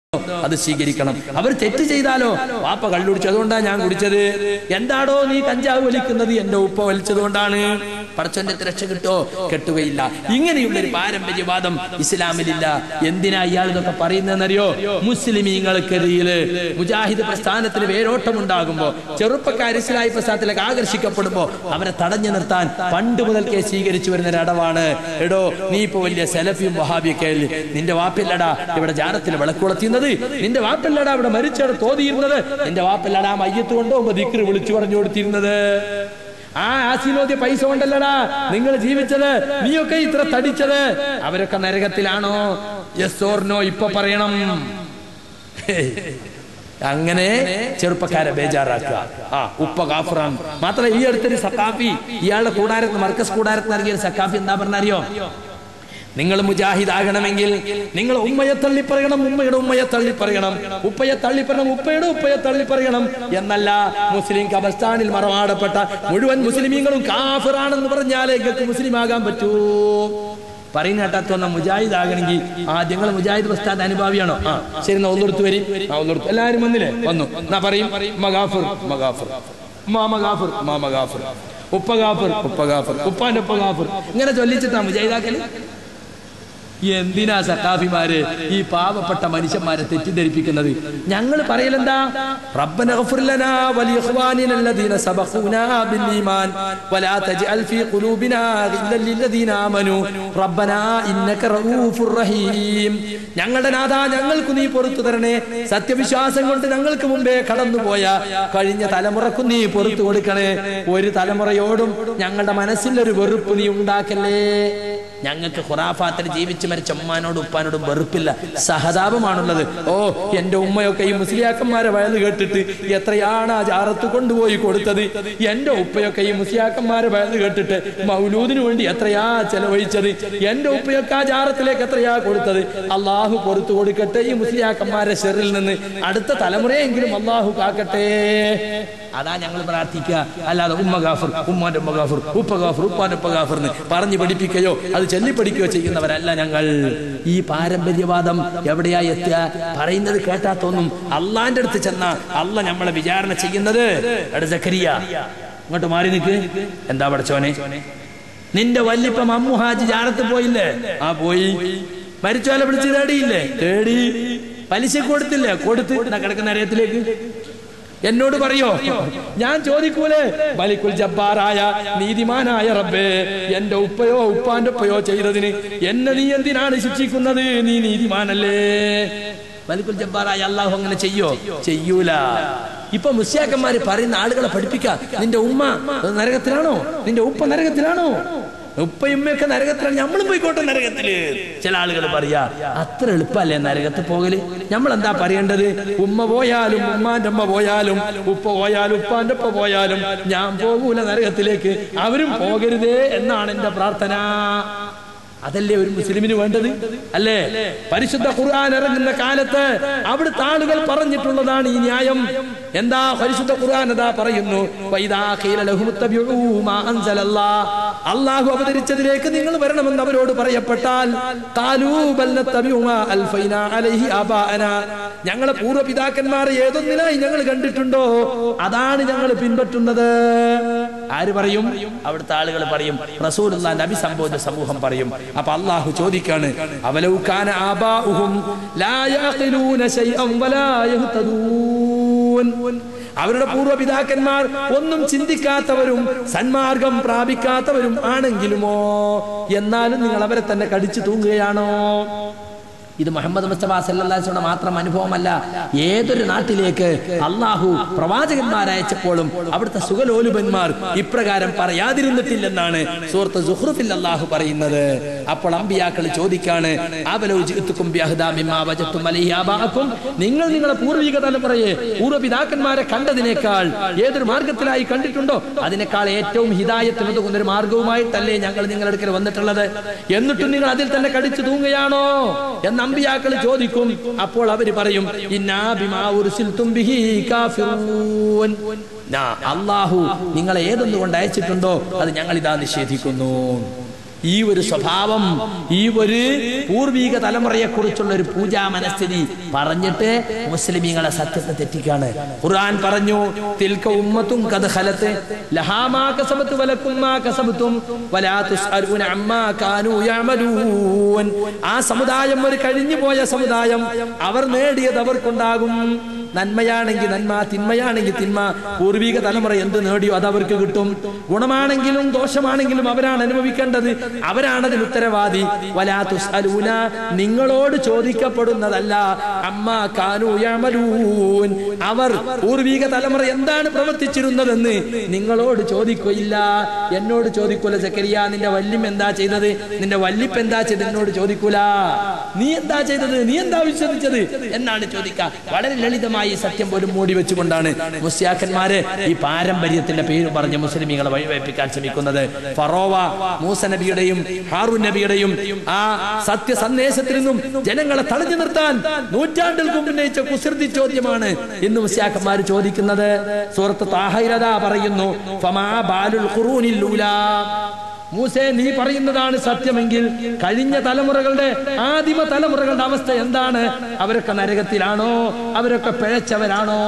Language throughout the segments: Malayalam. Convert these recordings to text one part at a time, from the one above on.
അത് സ്വീകരിക്കണം അവർ തെറ്റ് ചെയ്താലോ വാപ്പ കള്ളുടിച്ചു അതുകൊണ്ടാണ് ഞാൻ കുടിച്ചത് എന്താടോ നീ കഞ്ചാവ് വലിക്കുന്നത് എന്റെ ഉപ്പ വലിച്ചതുകൊണ്ടാണ് പടച്ചോന്റെ രക്ഷ കിട്ടോ കെട്ടുകയില്ല ഇങ്ങനെയുള്ള ഒരു പാരമ്പര്യവാദം ഇസ്ലാമിലില്ല എന്തിനാ ഇയാൾ ഇതൊക്കെ പറയുന്നതെന്നറിയോ മുസ്ലിമീങ്ങൾക്കെതിരിൽ മുജാഹിദ് പ്രസ്ഥാനത്തിന് വേരോട്ടം ഉണ്ടാകുമ്പോ ചെറുപ്പക്കാർ ഇസ്ലാഹി പ്രസ്ഥാനത്തിലേക്ക് ആകർഷിക്കപ്പെടുമ്പോ അവരെ തടഞ്ഞു നിർത്താൻ പണ്ട് മുതൽക്കേ സ്വീകരിച്ചു വരുന്ന ഒരു അടവാണ് എടോ നീ ഇപ്പൊ വലിയ സെലഫിയും വഹാബിയൊക്കെ അല്ലേ നിന്റെ വാപ്പില്ലടാ ഇവിടെ ജാരത്തിൽ വിളക്കുളത്തിയുന്നത് നിന്റെ വാപ്പില്ലടാ ഇവിടെ മരിച്ചവിടെ തോതിയിരുന്നത് നിന്റെ വാപ്പില്ലടാ മയ്യത്ത് കൊണ്ടുപോകുമ്പോ ദിക്റ് വിളിച്ചു പറഞ്ഞു കൊടുത്തിരുന്നത് ആ ആസിനോദ്യ പൈസ കൊണ്ടല്ലടാ നിങ്ങൾ ജീവിച്ചത് നീയൊക്കെ ഇത്ര തടിച്ചത് അവരൊക്കെ നരകത്തിലാണോ യെസ് ഓർ നോ ഇപ്പൊ പറയണം അങ്ങനെ ചെറുപ്പക്കാരെ ബേജാറാക്കുക ആ ഉപ്പ കാഫറാൻ മാത്രമല്ല ഈ അടുത്തൊരു സക്കാഫി ഇയാളുടെ കൂടാരത്ത് മർക്കസ് കൂടാരത്ത് നൽകിയ ഒരു സക്കാഫി എന്താ പറഞ്ഞറിയോ നിങ്ങൾ മുജാഹിദ് ആകണമെങ്കിൽ നിങ്ങൾ ഉമ്മയെ തള്ളി പറയണം ഉമ്മയുടെ ഉമ്മയെ തള്ളി പറയണം ഉപ്പയെ തള്ളി പറയണം ഉപ്പയുടെ ഉപ്പയെ തള്ളി പറയണം എന്നല്ല മുസ്ലിം കബർസ്ഥാനിൽ മറമാടപ്പെട്ട മുഴുവൻ മുസ്ലിമീങ്ങളും കാഫിറാണെന്ന് പറഞ്ഞാലേ നിങ്ങൾക്ക് മുസ്ലിം ആകാൻ പറ്റൂ പറയുന്ന കേട്ടാത്ത മുജാഹിദ് ആകണമെങ്കിൽ ആദ്യങ്ങൾ മുജാഹിദ് പ്രസ്ഥാന അനുഭാവിയാണോ ആ ശരി എന്നാ ഒന്നെടുത്ത് വരി ആ ഒന്നെടുത്ത് എല്ലാവരും വന്നില്ലേ വന്നു എന്നാ പറയും മഗാഫിർ മഗാഫിർ മാമ ഗാഫിർ മാമ ഗാഫിർ ഉപ്പ ഗാഫിർ ഉപ്പ ഗാഫിർ ഉപ്പാന്റെ ഉപ്പ ഗാഫിർ ഇങ്ങനെ ചൊല്ലിച്ചിട്ടാ മുജാഹിദാക്കല് എന്തിനാ സക്കാഫിമാര് ഈ പാവപ്പെട്ട മനുഷ്യന്മാരെ തെറ്റിദ്ധരിപ്പിക്കുന്നത് ഞങ്ങൾ പറയലെന്താ റബ്ബന ഗഫിർ ലനാ വലിഇഖ്വാനിന അല്ലദീന സബഖൂനാ ബിൽ ഈമാൻ വലാ തജ്അൽ ഫീ ഖുലൂബിനാ ഗില്ലൽ ലില്ലദീന ആമനു റബ്ബനാ ഇന്നക റഊഫുർ റഹീം ഞങ്ങളുടെ നാഥ ഞങ്ങൾക്ക് നീ പൊറുത്തു തരണേ സത്യവിശ്വാസം കൊണ്ട് ഞങ്ങൾക്ക് മുമ്പേ കടന്നുപോയ കഴിഞ്ഞ തലമുറക്കും നീ പൊറുത്തു കൊടുക്കണേ ഒരു തലമുറയോടും ഞങ്ങളുടെ മനസ്സിൽ ഒരു വെറുപ്പ് നീ ഉണ്ടാക്കല്ലേ ഞങ്ങൾക്ക് ഖുറാഫാത്തിൽ ജീവിച്ചു മരിച്ച ഉമ്മാനോടും ഉപ്പാനോടും വെറുപ്പില്ല സഹതാപമാണുള്ളത് ഓ എന്റെ ഉമ്മയൊക്കെ ഈ മുസ്ലിയാക്കന്മാരെ വയല് കേട്ടിട്ട് എത്രയാണ് ആ ജാറത്ത് കൊണ്ടുപോയി കൊടുത്തത് എന്റെ ഉപ്പയൊക്കെ ഈ മുസ്ലിയാക്കന്മാരെ വയല് കേട്ടിട്ട് മൗലൂദിന് വേണ്ടി എത്രയാ ചെലവഴിച്ചത് എന്റെ ഉപ്പയൊക്കെ ആ ജാറത്തിലേക്ക് എത്രയാ കൊടുത്തത് അള്ളാഹു പൊറത്തു കൊടുക്കട്ടെ ഈ മുസ്ലിയാക്കന്മാരെ ഷെറിൽ നിന്ന് അടുത്ത തലമുറയെങ്കിലും അള്ളാഹു കാക്കട്ടെ അതാ ഞങ്ങൾ പ്രാർത്ഥിക്കുക അല്ലാതെ ഉമ്മ ഗാഫർ ഉമ്മാന്റെ ഉമ്മ ഗാഫർ ഉപ്പ ഗാഫർ ഉപ്പാന്റെ ഉപ്പ ഗാഫർ എന്ന് പറഞ്ഞു പഠിപ്പിക്കുകയോ അത് ചൊല്ലിപ്പടിക്കുകയോ ചെയ്യുന്നവരല്ല ഞങ്ങൾ ഈ പാരമ്പര്യവാദം എവിടെയാ എത്തുക പറയുന്നത് കേട്ടാ തോന്നും അള്ളാന്റെ അടുത്ത് ചെന്ന അല്ല നമ്മളെ വിചാരണ ചെയ്യുന്നത് എടാ സക്കരിയ ഇങ്ങോട്ട് മാറി നിൽക്ക് എന്താ പഠിച്ചോനെ നിന്റെ വല്ലിപ്പം അമ്മു ഹാജി ജാറത്ത് പോയില്ലേ ആ പോയി മരിച്ചോലെ പിടിച്ച് തേടിയില്ലേ തേടി പലിശ കൊടുത്തില്ലേ കൊടുത്ത് ഇതാ കിടക്കുന്ന അരയത്തിലേക്ക് എന്നോട് പറയോ ഞാൻ ചോദിക്കൂലേ മലിക്കുൽ ജബ്ബാറായ നീതിമാനായ റബ്ബേ എന്റെ ഉപ്പയോ ഉപ്പാന്റെ ഉപ്പയോ ചെയ്തതിന് എന്നെ നീ എന്തിനാണ് ശിക്ഷിക്കുന്നത് നീ നീതിമാനല്ലേ മലിക്കുൽ ജബ്ബാറായ അള്ളാഹു അങ്ങനെ ചെയ്യോ ചെയ്യൂല ഇപ്പൊ മുസ്യാക്കന്മാര് പറയുന്ന ആളുകളെ പഠിപ്പിക്ക നിന്റെ ഉമ്മ നരകത്തിലാണോ നിന്റെ ഉപ്പ നരകത്തിലാണോ ഉപ്പയുമ്മയൊക്കെ നരകത്തിലാണ് നമ്മളും പോയിക്കോട്ടെ നരകത്തില് ചില ആളുകൾ പറയാ അത്ര എളുപ്പല്ലേ നരകത്ത് പോകല് നമ്മൾ എന്താ പറയേണ്ടത് ഉമ്മ പോയാലും ഉമ്മാന്റെ ഉമ്മ പോയാലും ഉപ്പ പോയാലും ഉപ്പാന്റെ ഉപ്പ പോയാലും ഞാൻ പോകൂല നരകത്തിലേക്ക് അവരും പോകരുതേ എന്നാണ് എന്റെ പ്രാർത്ഥന അതല്ലേ ഒരു മുസ്ലിമിന് വേണ്ടത് അല്ലേ പരിശുദ്ധ ഖുർആൻ ഇറങ്ങുന്ന കാലത്ത് അവിടുത്തെ ആളുകൾ പറഞ്ഞിട്ടുള്ളതാണ് ഈ ന്യായം എന്താ പരിശുദ്ധ ഖുർആൻ അതാ പറയുന്നു വൈദാ ഖീല ലഹും ഇത്തബിഉ മാ അൻസലല്ലാഹ്. അള്ളാഹു അവതരിച്ചതിലേക്ക് നിങ്ങൾ വരണമെന്ന് അവരോട് പറയപ്പെട്ടാൽ ഖാലൂ ബൽ നത്തബിഉ മാ അൽഫൈനാ അലൈഹി ആബാഅനാ. ഞങ്ങളെ പൂർവ്വപിതാക്കന്മാർ ഏതൊന്നിനായി ഞങ്ങൾ കണ്ടിട്ടുണ്ടോ അതാണ് ഞങ്ങൾ പിൻപറ്റുന്നത് ആര് പറയും അവിടുത്തെ ആളുകൾ പറയും റസൂലുള്ളാന്റെ അഭിസംബോധ സമൂഹം പറയും അപ്പൊ അള്ളാഹു ചോദിക്കാണ് അവലൗകാന ആബാഉഹും ലാ യഖിലൂന ശൈഅൻ വലാ യഹ്തദൂൻ അവരുടെ പൂർവ്വപിതാക്കന്മാർ ഒന്നും ചിന്തിക്കാത്തവരും സന്മാർഗം പ്രാപിക്കാത്തവരും ആണെങ്കിലുമോ എന്നാലും നിങ്ങൾ അവരെ തന്നെ കടിച്ചു തൂങ്ങുകയാണോ ഇത് മുഹമ്മദ് മുസ്തഫ സല്ലാസ്യുടെ മാത്രം അനുഭവമല്ല ഏതൊരു നാട്ടിലേക്ക് അള്ളാഹു പ്രവാചകന്മാരയച്ചപ്പോഴും അവിടുത്തെ സുഖലോലുപന്മാർ ഇപ്രകാരം പറയാതിരുന്നിട്ടില്ലെന്നാണ് സുഹൃത്ത് സുഹൃഫിൽ അള്ളാഹു പറയുന്നത് അപ്പോൾ അമ്പിയാക്കൾ ചോദിക്കാണ് അവലോചിത്തുക്കും നിങ്ങൾ നിങ്ങളെ പൂർവിക തലമുറയെ പൂർവ്വപിതാക്കന്മാരെ കണ്ടതിനേക്കാൾ ഏതൊരു മാർഗത്തിലായി കണ്ടിട്ടുണ്ടോ അതിനേക്കാൾ ഏറ്റവും ഹിതായത്തിന് ഉതകുന്ന ഒരു മാർഗവുമായിട്ടല്ലേ ഞങ്ങൾ നിങ്ങളുടെ അടുക്കൽ വന്നിട്ടുള്ളത് എന്നിട്ടും നിങ്ങൾ അതിൽ തന്നെ കടിച്ചു തൂങ്ങുകയാണോ എന്ന് അമ്പിയാക്കൾ ചോദിക്കും അപ്പോൾ അവര് പറയും ഇന്നാ ബിമാ ഉർസിൽതും ബിഹി കാഫിറൂൻ ഞാ, അള്ളാഹു നിങ്ങളെ ഏതൊന്നുകൊണ്ട് അയച്ചിട്ടുണ്ടോ അത് ഞങ്ങൾ ഇതാ നിഷേധിക്കുന്നു ഈ ഒരു സ്വഭാവം ഈ ഒരു പൂർവീക തലമുറയെ കുറിച്ചുള്ള ഒരു പൂജാ മനസ്ഥിതി പറഞ്ഞിട്ട് മുസ്ലിമീങ്ങളെ സത്യത്തെ തെറ്റിക്കാണ് ഖുർആൻ പറഞ്ഞു തിൽക്ക ഉമ്മത്തും കത് ഖലത്ത് ലഹാമാ കസബത്ത് വലക്കും മാ കസബത്തും വലാ തുസ്അലൂന അമ്മാ കാനൂ യഅമലൂൻ ആ സമുദായം ഒരു കഴിഞ്ഞു പോയ സമുദായം അവർ നേടിയത് അവർക്കുണ്ടാകും നന്മയാണെങ്കിൽ നന്മ തിന്മയാണെങ്കിൽ തിന്മ പൂർവിക തലമുറ എന്ത് നേടിയോ അത് അവർക്ക് കിട്ടും ഗുണമാണെങ്കിലും ദോഷമാണെങ്കിലും അവരാണ് അനുഭവിക്കേണ്ടത് അവരാണ് അതിന് ഉത്തരവാദി വലാ തുസ്അലൂന നിങ്ങളോട് ചോദിക്കപ്പെടുന്നതല്ല അമ്മ കാനൂ യഅമലൂൻ അവർ പൂർവിക തലമുറ എന്താണ് പ്രവർത്തിച്ചിരുന്നതെന്ന് നിങ്ങളോട് ചോദിക്കുകയില്ല എന്നോട് ചോദിക്കൂല ചക്കരിയ നിന്റെ വല്യം എന്താ ചെയ്തത് നിന്റെ വല്ലിപ്പ് എന്താ ചെയ്തത് എന്നോട് ചോദിക്കൂല നീ എന്താ ചെയ്തത് നീ എന്താ വിശ്വസിച്ചത് എന്നാണ് ചോദിക്കുക വളരെ ലളിതമായി സത്യം പോലും മൂടി വെച്ചുകൊണ്ടാണ് മുസ്യാക്കന്മാര് ഈ പാരമ്പര്യത്തിന്റെ പേര് പറഞ്ഞ് മുസ്ലിമീങ്ങളെ വഴിവെപ്പിക്കാൻ ശ്രമിക്കുന്നത് ഫറോവ മൂസ നബിയുടെയും ഹാറൂൻ നബിയുടെയും ആ സത്യ സന്ദേശത്തിൽ നിന്നും ജനങ്ങളെ തടഞ്ഞു നിർത്താൻ നൂറ്റാണ്ടുകൾക്ക് മുമ്പ് ഉന്നയിച്ച കുസൃതി ചോദ്യമാണ് ഇന്ന് മുസ്യാക്കന്മാർ ചോദിക്കുന്നത് സൂറത്ത് താഹൈരത പറയുന്നു ഫമാ ബാലുൽ ഖുറൂനിൽ ഊലാ മൂസേ നീ പറയുന്നതാണ് സത്യമെങ്കിൽ കഴിഞ്ഞ തലമുറകളുടെ ആദിമ തലമുറകളുടെ അവസ്ഥ എന്താണ് അവരൊക്കെ നരകത്തിലാണോ അവരൊക്കെ പിഴച്ചവരാണോ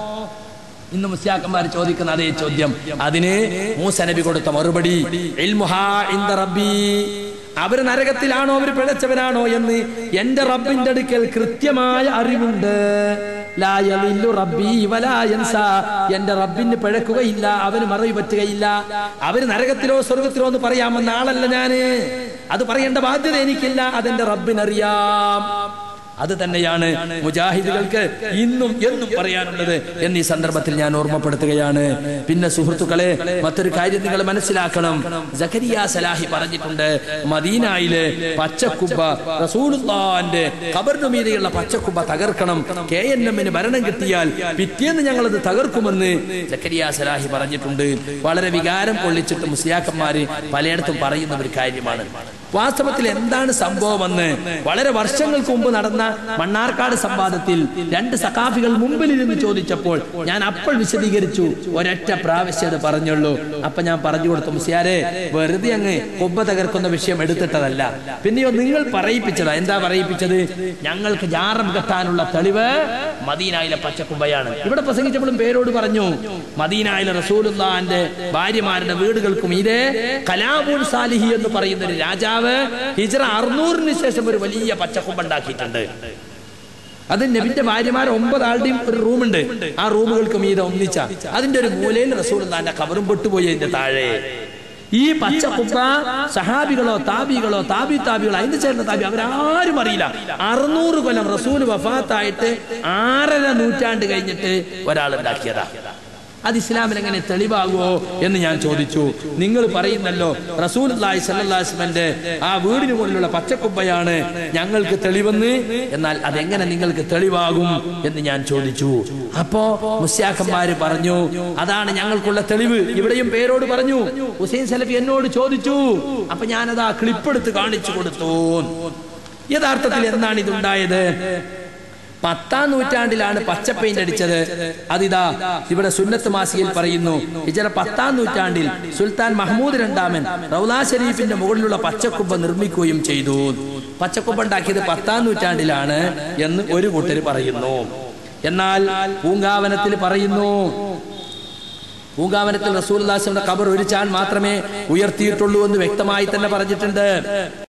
ഇന്ന് മുസ്യാക്കന്മാർ ചോദിക്കുന്ന അതേ ചോദ്യം അതിന് മൂസ നബി കൊടുത്ത മറുപടി ഇൽമുഹാ ഇൻദ റബ്ബി അവര് നരകത്തിലാണോ അവർ പിഴച്ചവരാണോ എന്ന് എന്റെ റബ്ബിന്റെ അടുക്കൽ കൃത്യമായ അറിവുണ്ട് ലാ യളില്ലു റബ്ബി വലാ യൻസാ. എന്റെ റബ്ബിന് പിഴക്കുകയില്ല അവന് മറവി പറ്റുകയില്ല അവര് നരകത്തിലോ സ്വർഗത്തിലോ എന്ന് പറയാമെന്ന ആളല്ല ഞാന് അത് പറയേണ്ട ബാധ്യത എനിക്കില്ല അതെന്റെ റബ്ബിനറിയാം അത് തന്നെയാണ് മുജാഹിദുകൾക്ക് ഇന്നും എന്നും പറയാനുള്ളത് എന്നീ സന്ദർഭത്തിൽ ഞാൻ ഓർമ്മപ്പെടുത്തുകയാണ് പിന്നെ സുഹൃത്തുക്കളെ മറ്റൊരു കാര്യം നിങ്ങൾ മനസ്സിലാക്കണം ജക്കരിയ സലാഹി പറഞ്ഞിട്ടുണ്ട് മദീനായിലെ പച്ചക്കുബ്ബ റസൂലുള്ളാന്റെ ഖബറിനു മീതെയുള്ള പച്ചക്കുബ്ബ തകർക്കണം കെ എൻ എമ്മിന് ഭരണം കിട്ടിയാൽ പിറ്റേന്ന് ഞങ്ങളത് തകർക്കുമെന്ന് ജക്കരിയ സലാഹി പറഞ്ഞിട്ടുണ്ട് വളരെ വികാരം കൊള്ളിച്ചിട്ട് മുസ്ലിയാക്കന്മാര് പലയിടത്തും പറയുന്ന ഒരു കാര്യമാണ് വാസ്തവത്തിൽ എന്താണ് സംഭവമെന്ന് വളരെ വർഷങ്ങൾക്ക് മുമ്പ് നടന്ന മണ്ണാർക്കാട് സംവാദത്തിൽ രണ്ട് സഖാഫികൾ മുമ്പിലിരുന്ന് ചോദിച്ചപ്പോൾ ഞാൻ അപ്പോൾ വിശദീകരിച്ചു ഒരൊറ്റ പ്രാവശ്യം അത് പറഞ്ഞുള്ളൂ അപ്പൊ ഞാൻ പറഞ്ഞു കൊടുത്തു മുസിയാരെ വെറുതെ അങ്ങ് കൊമ്പ തകർക്കുന്ന വിഷയം എടുത്തിട്ടതല്ല പിന്നെയോ നിങ്ങൾ പറയിപ്പിച്ചതാ എന്താ പറയിപ്പിച്ചത് ഞങ്ങൾക്ക് ജാറം കെട്ടാനുള്ള തെളിവ് മദീനായിലെ പച്ചക്കുമ്പയാണ് ഇവിടെ പ്രസംഗിച്ചപ്പോഴും പേരോട് പറഞ്ഞു മദീനായിലെ റസൂലുള്ളാന്റെ ഭാര്യമാരുടെ വീടുകൾക്കും ഇതേ കലാബൂൽ സാലിഹി എന്ന് പറയുന്ന ഒരു രാജാവ് ഹിജറ അറുന്നൂറിന് ശേഷം ഒരു വലിയ പച്ചക്കുമ്പ ഉണ്ടാക്കിയിട്ടുണ്ട് അത് നബിന്റെ ഭാര്യമാർ ഒമ്പതാളുടെയും ഒരു റൂമുണ്ട് ആ റൂമുകൾക്ക് മീതെ ഒന്നിച്ച അതിന്റെ ഒരു മൂലയിൽ റസൂൽ താന്റെ കവറും പൊട്ടുപോയി അതിന്റെ താഴെ ഈ പച്ച കുപ്പ സഹാബികളോ താബികളോ താബി താബികളോ അതിന് ചേർന്ന താബി അവരാരും അറിയില്ല അറുന്നൂറ് കൊല്ലം റസൂൽ വഫാത്തായിട്ട് ആറര നൂറ്റാണ്ട് കഴിഞ്ഞിട്ട് ഒരാൾ ഉണ്ടാക്കിയതാ അത് ഇസ്ലാമിൽ എങ്ങനെ തെളിവാകുമോ എന്ന് ഞാൻ ചോദിച്ചു നിങ്ങൾ പറയുന്നല്ലോ റസൂൽ സല്ലാസ്മന്റെ ആ വീടിന് മുകളിലുള്ള പച്ചക്കുപ്പയാണ് ഞങ്ങൾക്ക് തെളിവെന്ന് എന്നാൽ അതെങ്ങനെ നിങ്ങൾക്ക് തെളിവാകും എന്ന് ഞാൻ ചോദിച്ചു അപ്പോ മുസ്യാഖന്മാര് പറഞ്ഞു അതാണ് ഞങ്ങൾക്കുള്ള തെളിവ് ഇവിടെയും പേരോട് പറഞ്ഞു ഹുസൈൻ സലഫി എന്നോട് ചോദിച്ചു അപ്പൊ ഞാനതാ ക്ലിപ്പെടുത്ത് കാണിച്ചു കൊടുത്തു യഥാർത്ഥത്തിൽ എന്താണ് ഇതുണ്ടായത് പത്താം നൂറ്റാണ്ടിലാണ് പച്ച പെയിന്റ് അടിച്ചത് അതിതാ ഇവിടെ സുന്നത്ത് മാസികയിൽ പറയുന്നു ഇച്ചിര പത്താം നൂറ്റാണ്ടിൽ സുൽത്താൻ മഹ്മൂദ് രണ്ടാമൻ റൗലാ ഷരീഫിന്റെ മുകളിലുള്ള പച്ചക്കുമ്പ നിർമ്മിക്കുകയും ചെയ്തു പച്ചക്കുമ്പ ഉണ്ടാക്കിയത് പത്താം നൂറ്റാണ്ടിലാണ് എന്ന് ഒരു കൂട്ടർ പറയുന്നു എന്നാൽ പൂങ്കാവനത്തിൽ പറയുന്നു പൂങ്കാവനത്തിൽ റസൂൽ ഖബർ ഒരു ചാൻ മാത്രമേ ഉയർത്തിയിട്ടുള്ളൂ എന്ന് വ്യക്തമായി തന്നെ പറഞ്ഞിട്ടുണ്ട്